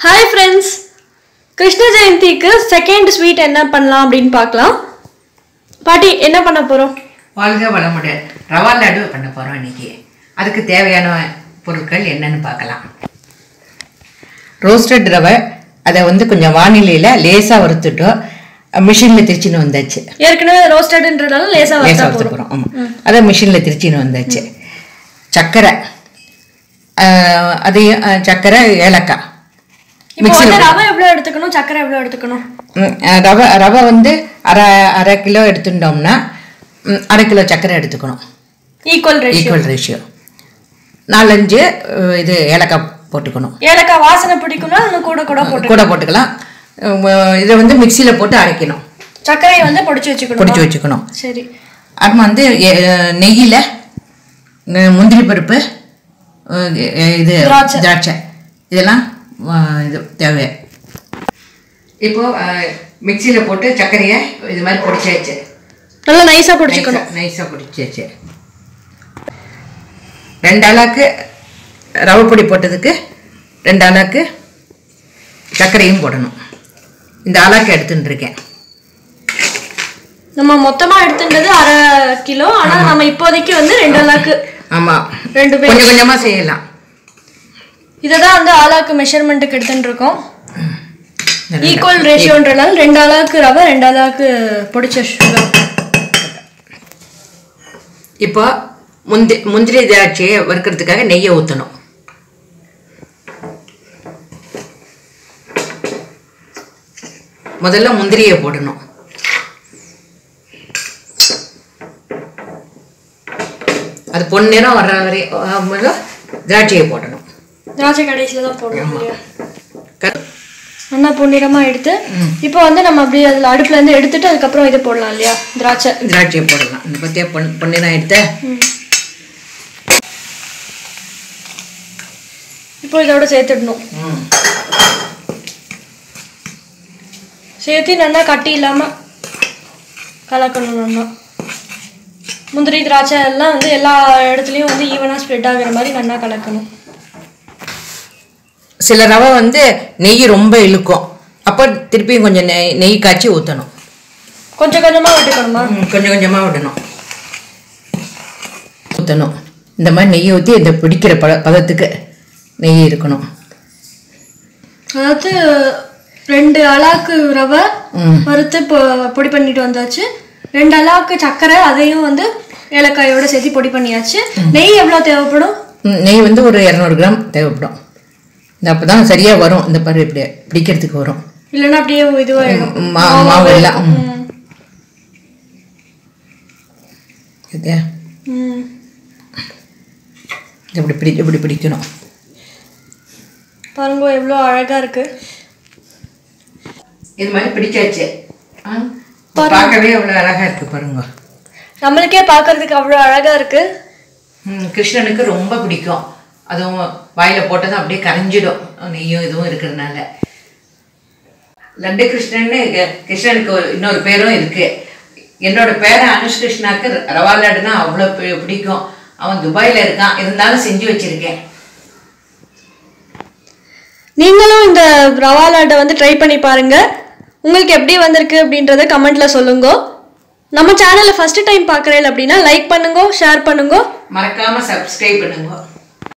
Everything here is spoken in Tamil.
ஹாய் ஃப்ரெண்ட்ஸ் கிருஷ்ண ஜெயந்திக்கு செகண்ட் ஸ்வீட் என்ன பண்ணலாம் அப்படின்னு பார்க்கலாம் பாட்டி என்ன பண்ண போகிறோம் வாழ்க வளமுடன் ரவா லட்டு பண்ண போகிறோம் இன்னைக்கு அதுக்கு தேவையான பொருட்கள் என்னன்னு பார்க்கலாம் ரோஸ்டட் ரவை அதை வந்து கொஞ்சம் வானிலையில் லேசாக வறுத்துட்டோம் மிஷினில் திரிச்சின்னு வந்தாச்சு ஏற்கனவே ரோஸ்டட்ன்றதால லேசாக லேசாக வச்சா வறுத்து போகிறோம் போகிறோம் ஆமாம் அதை மிஷினில் திரிச்சின்னு வந்தாச்சு சர்க்கரை ஆஹ், அதையும் ஆஹ், சர்க்கரை ஏலக்காய் இப்போ வந்து மிக்சியில் ரவை எவ்வளோ எடுத்துக்கணும் சக்கரை எவ்வளோ எடுத்துக்கணும் ம், அஹ், ரவை ரவை வந்து அரை அரை கிலோ எடுத்துட்டோம்னா ம், அரை கிலோ சர்க்கரை எடுத்துக்கணும் ஈக்குவல் ரேஷியோ ஈக்குவல் ரேஷியோ நாலஞ்சு அஹ், இது ஏலக்காய் போட்டுக்கணும் ஏலக்காய் வாசனை பிடிக்கும்னா இன்னும் கூட கூட போட்டு கூட போட்டுக்கலாம் அஹ், இதை வந்து மிக்சியில் போட்டு அரைக்கணும் சர்க்கரையை வந்து பொடிச்சு வச்சுக்கணும் பொடிச்சு வச்சுக்கணும் சரி அப்புறம் வந்து எ- நெய்யில் அஹ், முந்திரி பருப்பு அஹ், எ- இது திராட்சை. திராட்சை இதெல்லாம் அஹ், இது தேவை இப்போ மிக்சியில் போட்டு சர்க்கரையை இது மாதிரி பொடிச்சாச்சு நல்லா நைஸாக பொடிச்சுக்கணும் நைஸாக பிடிச்சாச்சு ரெண்டு அளாக்கு ரவை பொடி போட்டதுக்கு ரெண்டு அளாக்கு சர்க்கரையும் போடணும் இந்த அளாக்கு எடுத்துட்டு இருக்கேன் நம்ம மொத்தமாக எடுத்துட்டது அரை கிலோ ஆனால் நம்ம இப்போதைக்கு வந்து ரெண்டு ஆளாக்கு ஆமாம் ரெண்டு பேர் கொஞ்சம் கொஞ்சமாக செய்யலாம் இதை தான் வந்து ஆளாக்கு மெஷர்மெண்ட்டுக்கு எடுத்துட்டு இருக்கோம் இந்த ரெண்டு. ஈக்குவல் ரேஷியோன்றனால ரெண்டு ஆளாக்கு ரவை ரெண்டு ஆளாக்கு பொடிச்ச சுகர் இப்போ முந்தி முந்திரி திராட்சையை வறுக்கிறதுக்காக நெய்யை ஊற்றணும் முதல்ல முந்திரியை போடணும் அது பொன்னிறம் வர்ற வரை அஹ், திராட்சையை போடணும் திராட்சை கடைசியில் தான் போடணும் இல்லையா க- நல்லா பொன்னிறமா எடுத்து இப்போ வந்து நம்ம அப்படியே அதில் அடுப்புல இருந்து எடுத்துட்டு அதுக்கப்புறம் இது போடலாம் இல்லையா திராட்சை திராட்சையை போடலாம் இந்த பற்றியா பொன் பொன்னிறம் எடுத்த இப்போ இதோட சேர்த்துடணும் ம் சேர்த்து நல்லா கட்டி இல்லாம கலக்கணும் நல்லா முந்திரி திராட்சை எல்லாம் வந்து எல்லா இடத்துலையும் வந்து ஈவனாக ஸ்ப்ரெட் ஆகுற மாதிரி நல்லா கலக்கணும் சில ரவை வந்து நெய் ரொம்ப இழுக்கும் அப்போ திருப்பியும் கொஞ்சம் நெய் நெய் காய்ச்சி ஊற்றணும் கொஞ்சம் கொஞ்சமா விட்டுக்கணுமா கொஞ்சம் கொஞ்சமாக விடணும் ஊற்றணும் இந்த மாதிரி நெய்யை ஊற்றி இந்த பிடிக்கிற பத பதத்துக்கு நெய் இருக்கணும் அதாவது ரெண்டு அலாக்கு ரவை ம் வறுத்து பொ- பொடி பண்ணிட்டு வந்தாச்சு ரெண்டு அலாக்கு சர்க்கரை அதையும் வந்து ஏலக்காயோட சேர்த்து பொடி பண்ணியாச்சு நெய் எவ்வளோ தேவைப்படும் ம், நெய் வந்து ஒரு இரநூறு கிராம் தேவைப்படும் இந்த அப்போ தான் சரியாக வரும் இந்த பாரு இப்படி பிடிக்கிறதுக்கு வரும் இல்லைன்னா அப்படியே இதுவாகிடும் மா மாவு எல்லாம் ம். சரியா? ம் இப்படி பிடி இப்படி பிடிக்கணும் பாருங்க எவ்வளோ அழகா இருக்கு இது மாதிரி பிடிச்சாச்சு ஆ, பார்க்கவே அவ்வளோ அழகாக இருக்குது பாருங்க நம்மளுக்கே பார்க்கறதுக்கு அவ்வளோ அழகா இருக்கு ம், கிருஷ்ணனுக்கு ரொம்ப பிடிக்கும் அதுவும் வாயில் போட்டதும் அப்படியே கரைஞ்சிடும் நெய்யும் இதுவும் இருக்கிறதுனால லட்டு கிருஷ்ணன்னு க- கிருஷ்ணனுக்கு ஒரு இன்னொரு பேரும் இருக்கு என்னோட பேரன் அனுஷ் கிருஷ்ணாக்கு ரவா லட்டுனா அவ்வளோ பி- பிடிக்கும் அவன் துபாயில் இருக்கான் இருந்தாலும் செஞ்சு வச்சிருக்கேன் நீங்களும் இந்த ரவா லாட்டை வந்து ட்ரை பண்ணி பாருங்க உங்களுக்கு எப்படி வந்திருக்கு அப்படின்றத கமெண்ட்ல சொல்லுங்க நம்ம சேனலை ஃபர்ஸ்ட் டைம் பார்க்குறேன் அப்படின்னா லைக் பண்ணுங்க ஷேர் பண்ணுங்க மறக்காம சப்ஸ்கிரைப் பண்ணுங்க